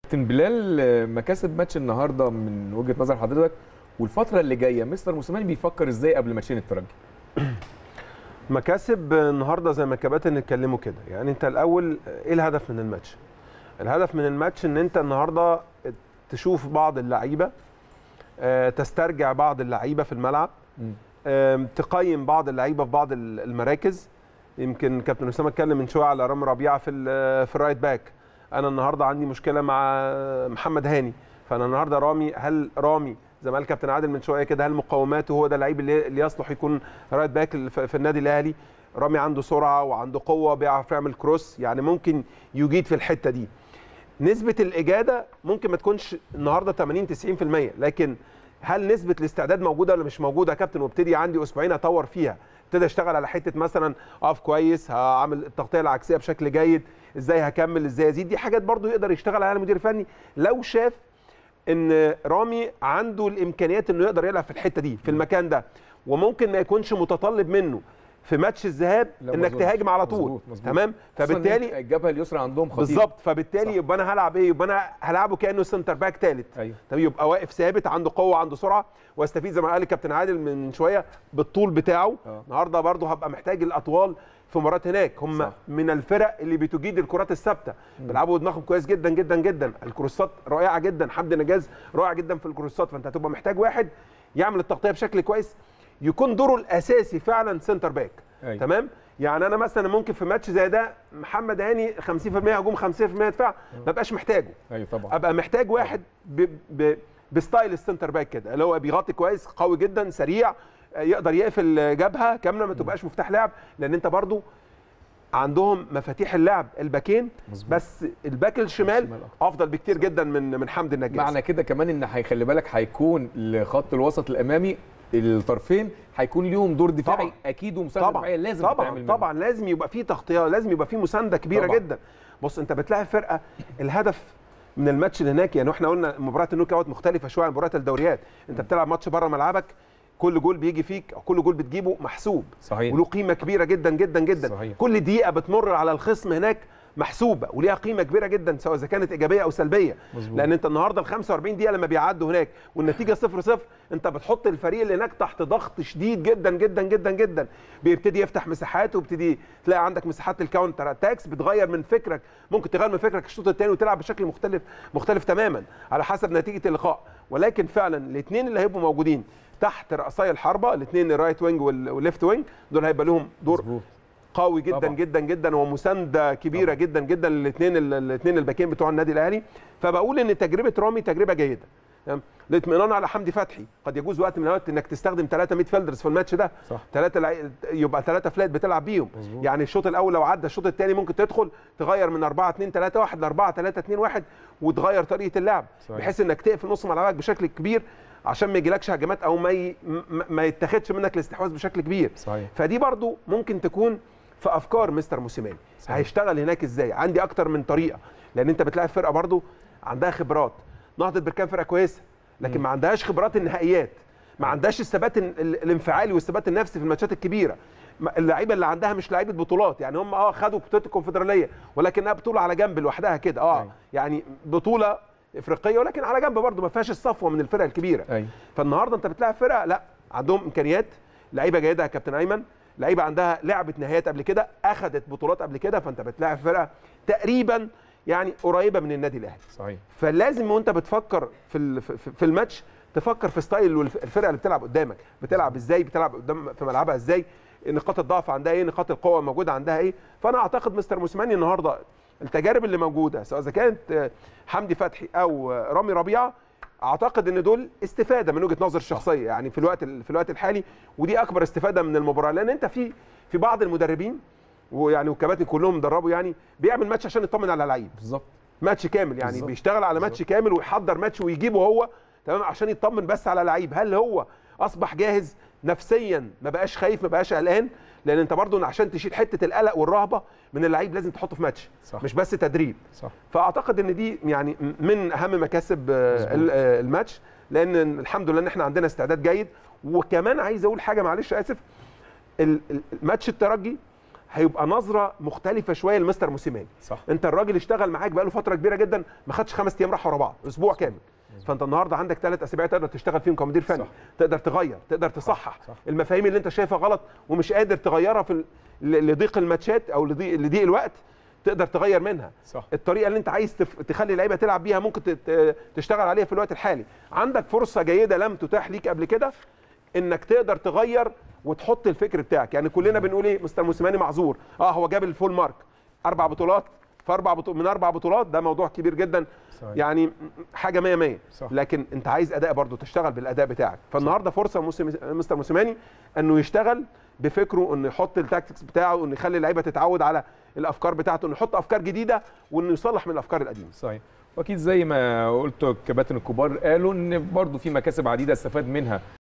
كابتن بلال آه، مكاسب ماتش النهارده من وجهه نظر حضرتك والفتره اللي جايه مستر موسيماني بيفكر ازاي قبل ماتشين الترجي مكاسب النهارده زي ما الكباتن اتكلموا كده يعني انت الاول ايه الهدف من الماتش الهدف من الماتش ان انت النهارده تشوف بعض اللعيبه آه، تسترجع بعض اللعيبه في الملعب مم. آم، تقيم بعض اللعيبه في بعض ال- المراكز يمكن كابتن اسامه اتكلم من شويه على رامي ربيعه في ال- في الرايت باك انا النهارده عندي مشكله مع محمد هاني فانا النهارده رامي هل رامي زي ما قال كابتن عادل من شويه كده هل مقوماته هو ده اللعيب اللي اللي يصلح يكون رايت باك في في النادي الاهلي رامي عنده سرعه وعنده قوه بيعرف يعمل كروس يعني ممكن يجيد في الحته دي نسبه الاجاده ممكن ما تكونش النهارده 80 90% لكن هل نسبه الاستعداد موجوده ولا مش موجوده يا كابتن وابتدي عندي اسبوعين اطور فيها ابتدي اشتغل على حته مثلا اقف كويس هعمل التغطيه العكسيه بشكل جيد ازاي هكمل ازاي ازيد دي حاجات برضو يقدر يشتغل عليها المدير الفني لو شاف ان رامي عنده الامكانيات انه يقدر يلعب في الحته دي في المكان ده وممكن ما يكونش متطلب منه في ماتش الذهاب لا، انك مظبوط. تهاجم على طول مظبوط، مظبوط. تمام خصوصاً إن فبالتالي الجبهه اليسرى عندهم خطير بالظبط فبالتالي صح. يبقى انا هلعب ايه يبقى انا هلعبه كانه سنتر باك ثالث ايوه طب يبقى واقف ثابت عنده قوه عنده سرعه واستفيد زي ما قال الكابتن عادل من شويه بالطول بتاعه آه. النهارده برضه هبقى محتاج الاطوال في مباراه هناك هم صح. من الفرق اللي بتجيد الكرات الثابته بيلعبوا بدماغهم كويس جدا جدا جدا الكروسات رائعه جدا حمدي نجاز رائع جدا في الكروسات فانت هتبقى محتاج واحد يعمل التغطيه بشكل كويس يكون دوره الاساسي فعلا سنتر باك أيوة. تمام يعني انا مثلا ممكن في ماتش زي ده محمد هاني 50% هجوم 50% دفاع ما بقاش محتاجه ايوه طبعا ابقى محتاج واحد ب... ب... بستايل السنتر باك كده اللي هو بيغطي كويس قوي جدا سريع آه، يقدر يقفل جبهه كامله ما تبقاش مفتاح لعب لان انت برضو عندهم مفاتيح اللعب الباكين مظبوط. بس الباك الشمال الشمال أكتر. افضل بكتير جدا من من حمدي النجاز معنى كده كمان ان هيخلي بالك هيكون لخط الوسط الامامي الطرفين هيكون ليهم دور دفاعي طبعا. اكيد ومسانده طبعا دفاعيه لازم طبعا تتعمل منهم. طبعا لازم يبقى في تغطيه لازم يبقى في مسانده كبيره طبعا. جدا بص انت بتلاعب فرقه الهدف من الماتش اللي هناك يعني احنا قلنا مباراه النوك اوت مختلفه شويه عن مباريات الدوريات انت بتلعب ماتش بره ملعبك كل جول بيجي فيك او كل جول بتجيبه محسوب صحيح وله قيمه كبيره جدا جدا جدا صحيح. كل دقيقه بتمر على الخصم هناك محسوبه وليها قيمه كبيره جدا سواء اذا كانت ايجابيه او سلبيه مظبوط. لان انت النهارده ال 45 دقيقه لما بيعدوا هناك والنتيجه 0 0 انت بتحط الفريق اللي هناك تحت ضغط شديد جدا جدا جدا جدا بيبتدي يفتح مساحات وبتدي تلاقي عندك مساحات الكاونتر اتاكس بتغير من فكرك ممكن تغير من فكرك الشوط الثاني وتلعب بشكل مختلف مختلف تماما على حسب نتيجه اللقاء ولكن فعلا الاثنين اللي هيبقوا موجودين تحت رأسي الحربه الاثنين الرايت وينج وال- والليفت وينج دول هيبقى لهم دور مظبوط قوي جدا طبعا. جدا جدا ومسانده كبيره طبعا. جدا جدا للاثنين الاثنين الباكين بتوع النادي الاهلي فبقول ان تجربه رامي تجربه جيده تمام الاطمئنان على حمدي فتحي قد يجوز وقت من الاوقات انك تستخدم ثلاثه ميد فيلدرز في الماتش ده صح ثلاثه لعي... يبقى ثلاثه فلات بتلعب بيهم مظبوط. يعني الشوط الاول لو عدى الشوط الثاني ممكن تدخل تغير من 4 2 3 1 ل 4 3 2 1 وتغير طريقه اللعب صحيح. بحيث انك تقفل نص ملعبك بشكل كبير عشان ما يجيلكش هجمات او ما ي... ما- ما يتاخدش منك الاستحواذ بشكل كبير صحيح فدي برضو ممكن تكون في افكار مستر موسيماني صحيح. هيشتغل هناك ازاي عندي اكتر من طريقه لان انت بتلاعب فرقه برضو عندها خبرات نهضه بركان فرقه كويسه لكن ما عندهاش خبرات النهائيات ما عندهاش الثبات ال- ال- الانفعالي والثبات النفسي في الماتشات الكبيره ما- اللعيبه اللي عندها مش لعيبه بطولات يعني هم اه خدوا بطوله الكونفدراليه ولكنها بطوله على جنب لوحدها كده اه أيوة. يعني بطوله افريقيه ولكن على جنب برضو ما فيهاش الصفوه من الفرق الكبيره ايوه فالنهارده انت بتلاعب فرقه لا عندهم امكانيات لعيبه جيده يا كابتن ايمن لعيبه عندها لعبه نهائيات قبل كده اخذت بطولات قبل كده فانت بتلاعب فرقه تقريبا يعني قريبه من النادي الاهلي صحيح فلازم وانت بتفكر في ال- في في الماتش تفكر في ستايل والف- الفرقه اللي بتلعب قدامك بتلعب ازاي بتلعب قدام في ملعبها ازاي نقاط الضعف عندها ايه نقاط القوه موجوده عندها ايه فانا اعتقد مستر موسيماني النهارده التجارب اللي موجوده سواء اذا كانت آه، حمدي فتحي او آه، رامي ربيعه اعتقد ان دول استفاده من وجهه نظر الشخصيه يعني في الوقت ال- في الوقت الحالي ودي اكبر استفاده من المباراه لان انت في في بعض المدربين ويعني والكباتن كلهم دربوا يعني بيعمل ماتش عشان يطمن على لعيب بالظبط ماتش كامل يعني بالظبط. بيشتغل على ماتش كامل ويحضر ماتش ويجيبه هو تمام عشان يطمن بس على لعيب هل هو اصبح جاهز نفسيا ما بقاش خايف ما بقاش قلقان لان انت برضو عشان تشيل حته القلق والرهبه من اللعيب لازم تحطه في ماتش صح. مش بس تدريب صح فاعتقد ان دي يعني من اهم مكاسب آه، مظبوط. ال- آه، الماتش لان الحمد لله ان احنا عندنا استعداد جيد وكمان عايز اقول حاجه معلش اسف ال- ال- الماتش الترجي هيبقى نظره مختلفه شويه لمستر موسيماني صح انت الراجل اشتغل معاك بقاله فتره كبيره جدا ما خدش خمس ايام راحه ورا بعض اسبوع كامل فانت النهارده عندك ثلاث اسابيع تقدر تشتغل فيهم كمدير فني صح. تقدر تغير تقدر تصحح صح. المفاهيم اللي انت شايفها غلط ومش قادر تغيرها في ال- ل- لضيق الماتشات او لضيق لضيق الوقت تقدر تغير منها صح الطريقه اللي انت عايز تف... تخلي اللعيبه تلعب بيها ممكن تت... تشتغل عليها في الوقت الحالي عندك فرصه جيده لم تتاح ليك قبل كده انك تقدر تغير وتحط الفكر بتاعك يعني كلنا بنقول ايه مستر موسيماني معذور اه هو جاب الفول مارك اربع بطولات في اربع بطولات من اربع بطولات ده موضوع كبير جدا صحيح. يعني حاجه 100 100 صح. لكن انت عايز اداء برضه تشتغل بالاداء بتاعك فالنهارده فرصه موسم مستر موسيماني انه يشتغل بفكره انه يحط التاكتكس بتاعه انه يخلي اللعيبه تتعود على الافكار بتاعته انه يحط افكار جديده وانه يصلح من الافكار القديمه صحيح واكيد زي ما قلت الكباتن الكبار قالوا ان برضه في مكاسب عديده استفاد منها